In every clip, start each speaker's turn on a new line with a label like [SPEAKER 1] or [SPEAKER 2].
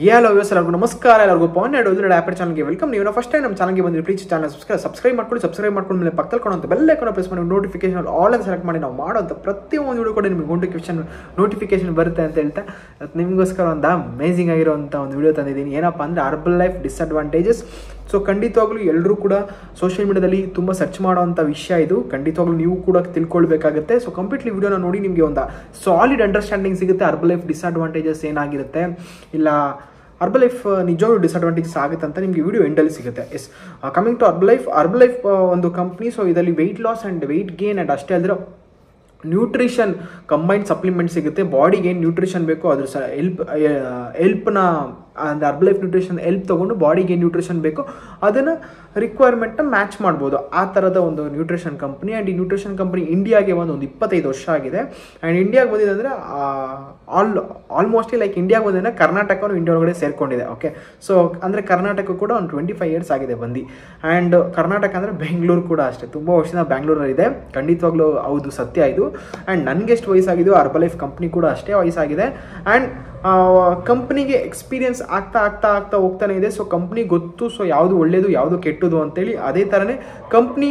[SPEAKER 1] ಎಲ್ಲೋ views ಎಲ್ಲರಿಗೂ ನಮಸ್ಕಾರ ಎಲ್ಲರಿಗೂ ಪವನ್ ಎರಡು ಒಂದು ಆ್ಯಪ್ ಚಾನಲ್ಗೆ ವೆಲ್ಕಮ್ ನೀವು ಫಸ್ಟ್ ಟೈಮ್ ನಮ್ಮ ಚಾನಲ್ಗೆ ಬಂದಿರಿ ಪ್ಲೀಸ್ ಚಾನಲ್ ಸಬ್ಸ್ಕ್ರೈಬ್ ಸಬ್ಸ್ಕ್ರೈಬ್ ಮಾಡ್ಕೊಳ್ಳಿ ಸಬ್ಸ್ಕ್ರೈಬ್ ಮಾಡ್ಕೊಂಡು ಮೇಲೆ ಪಕ್ಕದಲ್ಲಿ ಕೊಡುವಂಥ ಬೆಲ್ ಐಕಾನ್ ಪ್ರೆಸ್ ಮಾಡಿ ನೋಟಿಫಿಕೇಶನ್ ಆಲ್ ಅಂತ ಸೆಲೆಕ್ಟ್ ಮಾಡಿ ನಾವು ಮಾಡೋಂಥ ಪ್ರತಿಯೊಂದು ವಿಡಿಯೋ ಕೂಡ ನಿಮಗೆ ನೋಟಿಫಿಕೇಶನ್ ನೋಟಿಫಿಕೇಶನ್ ಬರುತ್ತೆ ಅಂತ ಹೇಳ್ತಾ ಇವತ್ತು ನಿಮಗೋಸ್ಕರ ಒಂದು ಅಮೇಸಿಂಗ್ ಆಗಿರೋಂಥ ಒಂದು ವಿಡಿಯೋ ತಂದಿದ್ದೀನಿ ಏನಪ್ಪ ಅಂದರೆ ಅರ್ಬಲ್ ಲೈಫ್ ಡಿಸ್ಅಡ್ವಾಂಟೇಜಸ್ ಸೊ ಖಂಡಿತವಾಗ್ಲೂ ಎಲ್ಲರೂ ಕೂಡ ಸೋಷಿಯಲ್ ಮೀಡಿಯಾದಲ್ಲಿ ತುಂಬ ಸರ್ಚ್ ಮಾಡೋವಂಥ ವಿಷಯ ಇದು ಖಂಡಿತವಾಗ್ಲೂ ನೀವು ಕೂಡ ತಿಳ್ಕೊಳ್ಬೇಕಾಗುತ್ತೆ ಸೊ ಕಂಪ್ಲೀಟ್ಲಿ ವಿಡಿಯೋನ ನೋಡಿ ನಿಮಗೆ ಒಂದು ಸಾಲಿಡ್ ಅಂಡರ್ಸ್ಟ್ಯಾಂಡಿಂಗ್ ಸಿಗುತ್ತೆ ಅರ್ಬಲ್ ಲೈಫ್ ಡಿಸ್ಅಡ್ವಾಂಟೇಜಸ್ ಏನಾಗಿರುತ್ತೆ ಇಲ್ಲ ಅರ್ಬಲ್ ಲೈಫ್ ನಿಜವಾಗ್ಲೂ ಡಿಸ್ಅಡ್ವಾಂಟೇಜಸ್ ಆಗುತ್ತೆ ಅಂತ ನಿಮಗೆ ವಿಡಿಯೋ ಎಂಡಲ್ಲಿ ಸಿಗುತ್ತೆ yes coming to Herbalife Herbalife ಒಂದು ಕಂಪ್ನಿ ಸೊ ಇದರಲ್ಲಿ weight loss and weight gain and ಅಷ್ಟೇ ಅಲ್ಲದೆ ನ್ಯೂಟ್ರಿಷನ್ ಕಂಬೈನ್ಡ್ ಸಪ್ಲಿಮೆಂಟ್ ಸಿಗುತ್ತೆ ಬಾಡಿಗೆ ಏನು ನ್ಯೂಟ್ರಿಷನ್ ಬೇಕೋ ಅದ್ರ ಸ ಎಲ್ಪ್ ಎಲ್ಪ್ನ ಅಂದರೆ ಅರ್ಬಲ್ ಲೈಫ್ ನ್ಯೂಟ್ರಿಷನ್ ಎಲ್ಪ್ ತೊಗೊಂಡು ಬಾಡಿಗೆ ಏನು ನ್ಯೂಟ್ರಿಷನ್ ಬೇಕೋ ಅದನ್ನು ರಿಕ್ವೈರ್ಮೆಂಟ್ನ ಮ್ಯಾಚ್ ಮಾಡ್ಬೋದು ಆ ಥರದ ಒಂದು ನ್ಯೂಟ್ರಿಷನ್ ಕಂಪ್ನಿ ಆ್ಯಂಡ್ ಈ ನ್ಯೂಟ್ರಿಷನ್ ಕಂಪ್ನಿ ಇಂಡಿಯಾಗೆ ಒಂದು ಒಂದು ಇಪ್ಪತ್ತೈದು ವರ್ಷ ಆಗಿದೆ ಆ್ಯಂಡ್ ಇಂಡಿಯಾಗೆ ಬಂದಿದೆ ಅಂದರೆ ಆಲ್ ಆಲ್ಮೋಸ್ಟ್ಲಿ ಲೈಕ್ ಇಂಡಿಯಾಗೆ ಬಂದಿದೆ ಕರ್ನಾಟಕನು ಇಂಡಿಯಾ ಒಳಗಡೆ ಸೇರ್ಕೊಂಡಿದೆ ಓಕೆ ಸೊ ಅಂದರೆ ಕರ್ನಾಟಕ ಕೂಡ ಒಂದು ಟ್ವೆಂಟಿ ಫೈವ್ ಇಯರ್ಸ್ ಆಗಿದೆ ಬಂದು ಆ್ಯಂಡ್ ಕರ್ನಾಟಕ ಅಂದರೆ ಬೆಂಗಳೂರು ಕೂಡ ಅಷ್ಟೇ ತುಂಬ ವರ್ಷದಿಂದ ಬ್ಯಾಂಗ್ಳೂರಲ್ಲಿದೆ ಖಂಡಿತವಾಗ್ಲೂ ಹೌದು ಸತ್ಯ ಇದು ಆ್ಯಂಡ್ ನನಗೆ ಎಷ್ಟು ವಯಸ್ಸಾಗಿದೆಯೋ ಅರ್ಬಲ್ ಲೈಫ್ ಕಂಪ್ನಿ ಕೂಡ ಅಷ್ಟೇ ವಯಸ್ಸಾಗಿದೆ ಆ್ಯಂಡ್ ಕಂಪ್ನಿಗೆ ಎಕ್ಸ್ಪೀರಿಯನ್ಸ್ ಆಗ್ತಾ ಆಗ್ತಾ ಆಗ್ತಾ ಹೋಗ್ತಾನೆ ಇದೆ ಸೊ ಕಂಪ್ನಿ ಗೊತ್ತು ಸೊ ಯಾವುದು ಒಳ್ಳೆಯದು ಯಾವುದು ಕೆಟ್ಟದು ಅಂತೇಳಿ ಅದೇ ಥರನೇ ಕಂಪ್ನಿ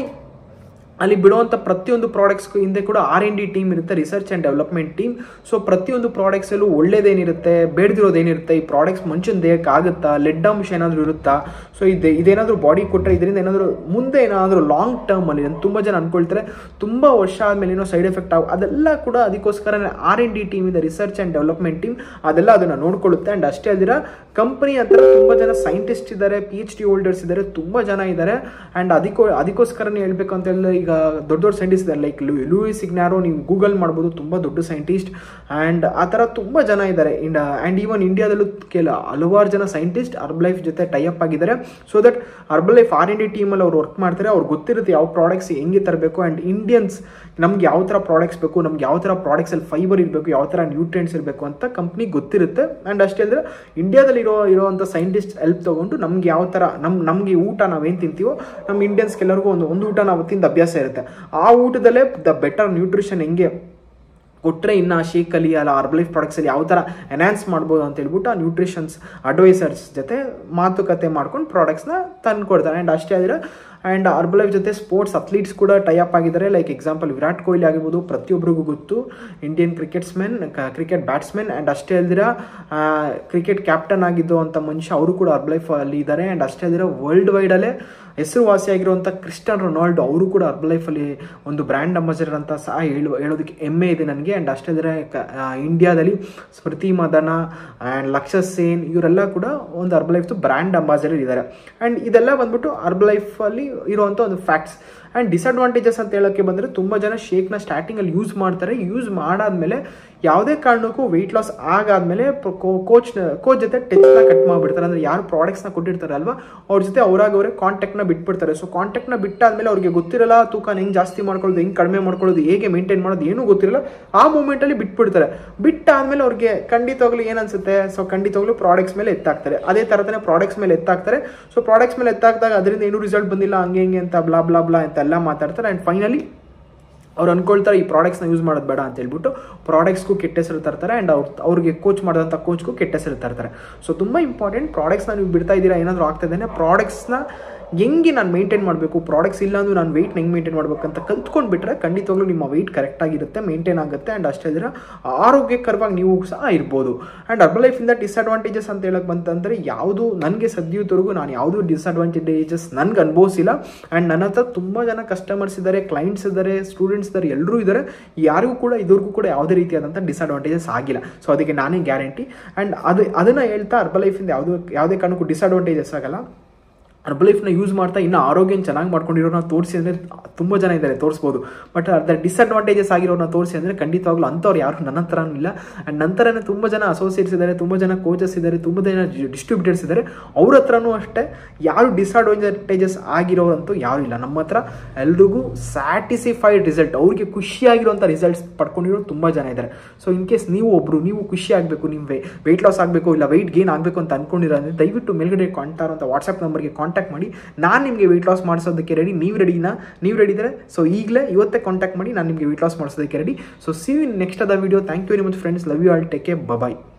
[SPEAKER 1] ಅಲ್ಲಿ ಬಿಡುವಂಥ ಪ್ರತಿಯೊಂದು ಪ್ರಾಡಕ್ಟ್ಸ್ಗೂ ಹಿಂದೆ ಕೂಡ ಆರ್ ಎನ್ ಡಿ ಟೀಮ್ ಇರುತ್ತೆ research and development team so ಪ್ರತಿಯೊಂದು ಪ್ರಾಡಕ್ಟ್ಸಲ್ಲೂ ಒಳ್ಳೇದೇನಿರುತ್ತೆ ಬೇಡದಿರೋದೇನಿರುತ್ತೆ ಈ ಪ್ರಾಡಕ್ಟ್ಸ್ ಮನುಷ್ಯನ ದೇಹಕ್ಕೆ ಆಗುತ್ತಾ ಲೆಡ್ ಅಂಶ ಏನಾದರೂ ಇರುತ್ತಾ ಸೊ ಇದು ಇದೇನಾದರೂ ಬಾಡಿ ಕೊಟ್ಟರೆ ಇದರಿಂದ ಏನಾದರೂ ಮುಂದೆ ಏನಾದರೂ ಲಾಂಗ್ ಟರ್ಮಲ್ಲಿ ತುಂಬ ಜನ ಅಂದ್ಕೊಳ್ತಾರೆ ತುಂಬ ವರ್ಷ ಆದಮೇಲೆ ಏನೋ ಸೈಡ್ ಎಫೆಕ್ಟ್ ಆಗ ಅದೆಲ್ಲ ಕೂಡ ಅದಕ್ಕೋಸ್ಕರ ಆರ್ ಎನ್ ಡಿ ಟೀಮ್ ಇದೆ ರಿಸರ್ಚ್ ಆ್ಯಂಡ್ ಡೆವಲಪ್ಮೆಂಟ್ ಟೀಮ್ ಅದೆಲ್ಲ ಅದನ್ನು ನೋಡ್ಕೊಳ್ಳುತ್ತೆ ಆ್ಯಂಡ್ ಅಷ್ಟೇ ಅಲ್ದಿರ ಕಂಪನಿ ಹತ್ರ ತುಂಬ ಜನ ಸೈಂಟಿಸ್ಟ್ ಇದ್ದಾರೆ ಪಿ ಎಚ್ ಡಿ ಹೋಲ್ಡರ್ಸ್ ಇದ್ದಾರೆ ತುಂಬ ಜನ ಇದ್ದಾರೆ ಆ್ಯಂಡ್ ಅದಕ್ಕೋ ಅದಕ್ಕೋಸ್ಕರನೇ ಹೇಳ್ಬೇಕು ಅಂತ ಹೇಳಿದ್ರೆ ಈಗ ದೊಡ್ಡ ದೊಡ್ಡ ಸೈಂಟಿಸ್ಟ್ ಇದ್ದಾರೆ ಲೈಕ್ ಲೂಯಿಸ್ ಸಿಗ್ನಾರೋ ನೀವು ಗೂಗಲ್ ಮಾಡ್ಬೋದು ತುಂಬ ದೊಡ್ಡ ಸೈಂಟಿಸ್ಟ್ ಆ್ಯಂಡ್ ಆ ಥರ ತುಂಬ ಜನ ಇದ್ದಾರೆ ಇಂಡ ಆ್ಯಂಡ್ ಈವನ್ ಇಂಡಿಯಾದಲ್ಲೂ ಕೆಲ ಹಲವಾರು ಜನ ಸೈಂಟಿಸ್ಟ್ ಅರ್ಬ್ ಲೈಫ್ ಜೊತೆ ಟೈಅಪ್ ಆಗಿದ್ದಾರೆ so that Herbalife R N D ಟೀಮಲ್ಲಿ ಅವ್ರು ವರ್ಕ್ ಮಾಡ್ತಾರೆ ಅವ್ರಿಗೆ ಗೊತ್ತಿರುತ್ತೆ ಯಾವ ಪ್ರಾಡಕ್ಟ್ಸ್ ಹೆಂಗೆ ತರಬೇಕು ಆ್ಯಂಡ್ ಇಂಡಿಯನ್ಸ್ ನಮ್ಗೆ ಯಾವ ಥರ ಪ್ರಾಡಕ್ಟ್ಸ್ ಬೇಕು ನಮ್ಗೆ ಯಾವ ಥರ ಪ್ರಾಡಕ್ಟ್ಸಲ್ಲಿ ಫೈಬರ್ ಇರಬೇಕು ಯಾವ ಥರ ನ್ಯೂಟ್ರಿಯೆಂಟ್ಸ್ ಇರಬೇಕು ಅಂತ ಕಂಪ್ನಿಗೆ ಗೊತ್ತಿರುತ್ತೆ ಆ್ಯಂಡ್ ಅಷ್ಟೇ ಅಂದರೆ ಇಂಡಿಯಾದಲ್ಲಿ ಇರೋ ಇರೋವಂಥ ಸೈಂಟಿಸ್ಟ್ ಹೆಲ್ಪ್ ತೊಗೊಂಡು ನಮ್ಗೆ ಯಾವ ಥರ ನಮ್ಮ ನಮಗೆ ಊಟ ನಾವೇನು ತಿಂತೀವೋ ನಮ್ಮ ಇಂಡಿಯನ್ಸ್ಗೆಲ್ಲರಿಗೂ ಒಂದು ಒಂದು ಊಟ ನಾವು ತಿಂದ ಅಭ್ಯಾಸ ಇರುತ್ತೆ ಆ ಊಟದಲ್ಲೇ ದ ಬೆಟರ್ ನ್ಯೂಟ್ರಿಷನ್ ಹೆಂಗೆ ಕೊಟ್ಟರೆ ಇನ್ನು ಶೇಕಲ್ಲಿ ಅಲ್ಲ ಅರ್ಬಲೈಫ್ ಪ್ರಾಡಕ್ಟ್ಸಲ್ಲಿ ಯಾವ ಥರ ಎನ್ಹಾನ್ಸ್ ಮಾಡ್ಬೋದು ಅಂತ ಹೇಳ್ಬಿಟ್ಟು ಆ ನ್ಯೂಟ್ರಿಷನ್ಸ್ ಅಡ್ವೈಸರ್ಸ್ ಜೊತೆ ಮಾತುಕತೆ ಮಾಡ್ಕೊಂಡು ಪ್ರಾಡಕ್ಟ್ಸ್ನ ತಂದು ಕೊಡ್ತಾರೆ ಆ್ಯಂಡ್ ಅಷ್ಟೇ ಆದರೆ ಆ್ಯಂಡ್ ಅರ್ಬಲೈಫ್ ಜೊತೆ ಸ್ಪೋರ್ಟ್ಸ್ ಅಥ್ಲೀಟ್ಸ್ ಕೂಡ ಟೈಅಪ್ ಆಗಿದ್ದಾರೆ ಲೈಕ್ ಎಕ್ಸಾಂಪಲ್ ವಿರಾಟ್ ಕೊಹ್ಲಿ ಆಗಿರ್ಬೋದು ಪ್ರತಿಯೊಬ್ಬರಿಗೂ ಗೊತ್ತು Indian cricketsmen cricket batsmen and ಅಷ್ಟೇ ಅಲ್ದಿರ ಕ್ರಿಕೆಟ್ ಕ್ಯಾಪ್ಟನ್ ಆಗಿದ್ದು ಅಂತ ಮನುಷ್ಯ ಅವರು ಕೂಡ ಅರ್ಬಲೈಫ್ ಅಲ್ಲಿ ಇದ್ದಾರೆ ಆ್ಯಂಡ್ ಅಷ್ಟೇ ಅಲ್ದಿರ ವರ್ಲ್ಡ್ ವೈಡಲ್ಲೇ ಹೆಸರುವಾಸಿಯಾಗಿರುವಂಥ ಕ್ರಿಸ್ಟಿಯನ್ ರೊನಾಲ್ಡೋ ಅವರು ಕೂಡ ಅರ್ಬ್ ಲೈಫಲ್ಲಿ ಒಂದು ಬ್ರ್ಯಾಂಡ್ ಅಂಬಾಸಿಡರ್ ಅಂತ ಸಹ ಹೇಳುವ ಹೇಳೋದಕ್ಕೆ ಹೆಮ್ಮೆ ಇದೆ ನನಗೆ ಆ್ಯಂಡ್ ಅಷ್ಟೇ ಅಂದರೆ ಇಂಡಿಯಾದಲ್ಲಿ ಸ್ಮೃತಿ ಮದನ ಆ್ಯಂಡ್ ಲಕ್ಷ ಸೇನ್ ಇವರೆಲ್ಲ ಕೂಡ ಒಂದು ಅರ್ಬ್ ಲೈಫ್ದು ಬ್ರ್ಯಾಂಡ್ ಅಂಬಾಸಿಡರ್ ಇದ್ದಾರೆ ಆ್ಯಂಡ್ ಇದೆಲ್ಲ ಬಂದ್ಬಿಟ್ಟು ಅರ್ಬ್ ಲೈಫಲ್ಲಿ ಇರುವಂಥ ಒಂದು ಫ್ಯಾಕ್ಟ್ಸ್ ಆ್ಯಂಡ್ ಡಿಸಡ್ವಾಂಟೇಜಸ್ ಅಂತ ಹೇಳೋಕ್ಕೆ ಬಂದರೆ ತುಂಬ ಜನ ಶೇಕ್ನ ಸ್ಟಾರ್ಟಿಂಗಲ್ಲಿ ಯೂಸ್ ಮಾಡ್ತಾರೆ ಯೂಸ್ ಮಾಡಾದ್ಮೇಲೆ ಯಾವುದೇ ಕಾರಣಕ್ಕೂ ವೆಯ್ಟ್ ಲಾಸ್ ಆಗಾದ್ಮೇಲೆ ಕೋಚ್ ಕೋಚ್ ಜೊತೆ ಟೆಚ್ನ ಕಟ್ ಮಾಡಿಬಿಡ್ತಾರೆ ಅಂದರೆ ಯಾರು ಪ್ರಾಡಕ್ಟ್ಸ್ನ ಕೊಟ್ಟಿರ್ತಾರೆ ಅಲ್ವಾ ಅವ್ರ ಜೊತೆ ಅವರಾಗ ಅವರೇ ಕಾಂಟ್ಯಾಕ್ಟ್ನ ಬಿಟ್ಬಿಡ್ತಾರೆ ಸೊ ಕಾಂಟ್ಯಾಕ್ಟ್ನ ಬಿಟ್ಟಾದ್ಮೇಲೆ ಅವ್ರಿಗೆ ಗೊತ್ತಿರಲ್ಲ ತೂಕನ ಹೆಂಗೆ ಜಾಸ್ತಿ ಮಾಡ್ಕೊಳ್ಳೋದು ಹೆಂಗೆ ಕಡಿಮೆ ಮಾಡ್ಕೊಳ್ಳೋದು ಹೇಗೆ ಮೇಂಟೈನ್ ಮಾಡೋದು ಏನೂ ಗೊತ್ತಿರಲ್ಲ ಆ ಮೂಮೆಂಟಲ್ಲಿ ಬಿಟ್ಬಿಡ್ತಾರೆ ಬಿಟ್ಟಾದ್ಮೇಲೆ ಅವ್ರಿಗೆ ಖಂಡಿತವಾಗ್ಲೂ ಏನು ಅನ್ಸುತ್ತೆ ಸೊ ಖಂಡಿತವಾಗ್ಲೂ ಪ್ರಾಡಕ್ಟ್ಸ್ ಮೇಲೆ ಎತ್ತಾಕ್ತಾರೆ ಅದೇ ಥರನೇ ಪ್ರಾಡಕ್ಟ್ಸ್ ಮೇಲೆ ಎತ್ತಾಕ್ತಾರೆ ಸೊ ಪ್ರಾಡಕ್ಟ್ಸ್ ಮೇಲೆ ಎತ್ತಾಕ್ದಾಗ ಅದರಿಂದ ಏನೂ ರಿಸಲ್ಟ್ ಬಂದಿಲ್ಲ ಹಂಗೆ ಹಿಂಗೆ ಅಂತ ಬ್ಲಾ ಬ್ಲಾ ಬ್ಲಾ ಅಂತ ಎಲ್ಲ ಮಾತಾಡ್ತಾರೆ ಆ್ಯಂಡ್ ಫೈನಲಿ ಅವ್ರು ಅನ್ಕೊಳ್ತಾರೆ ಈ ಪ್ರಾಡಕ್ಟ್ಸ್ನ ಯೂಸ್ ಮಾಡೋದು ಬೇಡ ಅಂತ ಹೇಳ್ಬಿಟ್ಟು ಪ್ರಾಡಕ್ಟ್ಸ್ಗೂ ಕೆಟ್ಟ ಹೆಸರು ತರ್ತಾರೆ ಆ್ಯಂಡ್ ಅವ್ರು ಅವ್ರಿಗೆ ಕೋಚ್ ಮಾಡಿದಂಥ ಕೋಚ್ಗೂ ಕೆಟ್ಟ ಹೆಸರು ತರ್ತಾರೆ ಸೊ ತುಂಬ ಇಂಪಾರ್ಟೆಂಟ್ ಪ್ರಾಡಕ್ಟ್ಸ್ನ ನೀವು ಬಿಡ್ತಾ ಇದ್ದೀರಾ ಏನಾದರೂ ಆಗ್ತಾ ಇದ್ದೇನೆ ಪ್ರಾಡಕ್ಟ್ಸ್ನ ಹೆಂಗೆ ನಾನು ಮೇಂಟೈನ್ ಮಾಡಬೇಕು ಪ್ರಾಡಕ್ಟ್ಸ್ ಇಲ್ಲ ಅಂದ್ರೆ ನಾನು ವೆಯ್ಟ್ ಹೆಂಗೆ ಮೇಂಟೈನ್ ಮಾಡಬೇಕು ಅಂತ ಕಲ್ತ್ಕೊಂಡು ಬಿಟ್ಟರೆ ಖಂಡಿತವಾಗ್ಲೂ ನಿಮ್ಮ ವೆಯ್ಟ್ ಕರೆಕ್ಟಾಗಿರುತ್ತೆ ಮೇಂಟೈನ್ ಆಗುತ್ತೆ ಆ್ಯಂಡ್ ಅಷ್ಟೇ ಇದ್ರೆ ಆರೋಗ್ಯಕರವಾಗಿ ನೀವು ಸಹ ಇರ್ಬೋದು ಆ್ಯಂಡ್ ಅರ್ಬಲ್ ಲೈಫಿಂದ ಡಿಸ್ಅಡ್ವಾಂಟೇಜಸ್ ಅಂತ ಹೇಳಕ್ಕೆ ಬಂತಂದರೆ ಯಾವುದು ನನಗೆ ಸದ್ಯವರೆಗೂ ನಾನು ಯಾವುದೂ ಡಿಸ್ಅಡ್ವಾಂಟೇಜಸ್ ನನಗೆ ಅನುಭವಿಸಿಲ್ಲ ಆ್ಯಂಡ್ ನನ್ನ ಹತ್ರ ತುಂಬ ಜನ ಕಸ್ಟಮರ್ಸ್ ಇದ್ದಾರೆ ಕ್ಲೈಂಟ್ಸ್ ಇದ್ದಾರೆ ಸ್ಟೂಡೆಂಟ್ಸ್ ಇದ್ದಾರೆ ಎಲ್ಲರೂ ಇದ್ದಾರೆ ಯಾರಿಗೂ ಕೂಡ ಇದ್ರಿಗೂ ಕೂಡ ಯಾವುದೇ ರೀತಿಯಾದಂಥ ಡಿಸ್ಅಡ್ವಾಂಟೇಜಸ್ ಆಗಿಲ್ಲ ಸೊ ಅದಕ್ಕೆ ನಾನೇ ಗ್ಯಾರಂಟಿ ಆ್ಯಂಡ್ ಅದು ಅದನ್ನು ಹೇಳ್ತಾ ಅರ್ಬಲ್ ಲೈಫಿಂದ ಯಾವುದೂ ಯಾವುದೇ ಕಾರಣಕ್ಕೂ ಡಿಸ್ಅಡ್ವಾಂಟೇಜಸ್ ಆಗಲ್ಲ ಲೈಫ್ನ ಯೂಸ್ ಮಾಡ್ತಾ ಇನ್ನೂ ಆರೋಗ್ಯನ ಚೆನ್ನಾಗಿ ಮಾಡ್ಕೊಂಡಿರೋನ ತೋರಿಸಿ ಅಂದರೆ ತುಂಬ ಜನ ಇದ್ದಾರೆ ತೋರಿಸ್ಬೋದು ಬಟ್ ಅದರ ಡಿಸ್ಅಡ್ವಾಂಟೇಜಸ್ ಆಗಿರೋನ ತೋರಿಸಿ ಅಂದರೆ ಖಂಡಿತವಾಗ್ಲೂ ಅಂಥವ್ರು ಯಾರು ನನ್ನ ಹತ್ರನೂ ಇಲ್ಲ ಆ್ಯಂಡ್ ನಂತರನೇ ತುಂಬ ಜನ ಅಸೋಸಿಯೇಟ್ಸ್ ಇದ್ದಾರೆ ತುಂಬ ಜನ ಕೋಚಸ್ ಇದ್ದಾರೆ ತುಂಬ ಜನ ಡಿಸ್ಟ್ರಿಬ್ಯೂಟರ್ಸ್ ಇದ್ದಾರೆ ಅವ್ರ ಹತ್ರನೂ ಅಷ್ಟೇ ಯಾರು ಡಿಸ್ಅಡ್ವಾಂಟೇಜಸ್ ಆಗಿರೋರಂತೂ ಯಾರು ಇಲ್ಲ ನಮ್ಮ ಹತ್ರ ಎಲ್ರಿಗೂ ಸ್ಯಾಟಿಸ್ಫೈಡ್ ರಿಸಲ್ಟ್ ಅವ್ರಿಗೆ ಖುಷಿಯಾಗಿರುವಂಥ ರಿಸಲ್ಟ್ಸ್ ಪಡ್ಕೊಂಡಿರೋ ತುಂಬ ಜನ ಇದ್ದಾರೆ ಸೊ ಇನ್ ಕೇಸ್ ನೀವು ಒಬ್ಬರು ನೀವು ಖುಷಿ ಆಗಬೇಕು ನಿಮ್ಮ ವೆಯ್ಟ್ ಲಾಸ್ ಆಗಬೇಕು ಇಲ್ಲ ವೆಯ್ಟ್ ಗೇನ್ ಆಗಬೇಕು ಅಂತ ಅನ್ಕೊಂಡಿರೋ ಅಂದರೆ ದಯವಿಟ್ಟು ಮೇಲ್ಗಡೆ ಕಾಂಟಾರ್ ಅಂತ ವಾಟ್ಸಪ್ ನಂಬರ್ಗೆ ಕಾಂಟ್ಯಾಕ್ಟ್ ಕಾಂಟ್ಯಾಕ್ಟ್ ಮಾಡಿ ನಾನು ನಿಮಗೆ ವೆಯ್ಟ್ ಲಾಸ್ ಮಾಡಿಸೋದಕ್ಕೆ ರೆಡಿ ನೀವು ರೆಡಿನಾ ನೀವು ರೆಡಿ ಇದ್ದಾರೆ ಸೊ ಈಗಲೇ ಇವತ್ತೇ ಕಾಂಟ್ಯಾಕ್ಟ್ ಮಾಡಿ ನಾನು ನಿಮಗೆ ವೆಯ್ಟ್ ಲಾಸ್ ಮಾಡಿಸೋದಕ್ಕೆ ready so see you next ಅದ video thank you very much friends love you all take care bye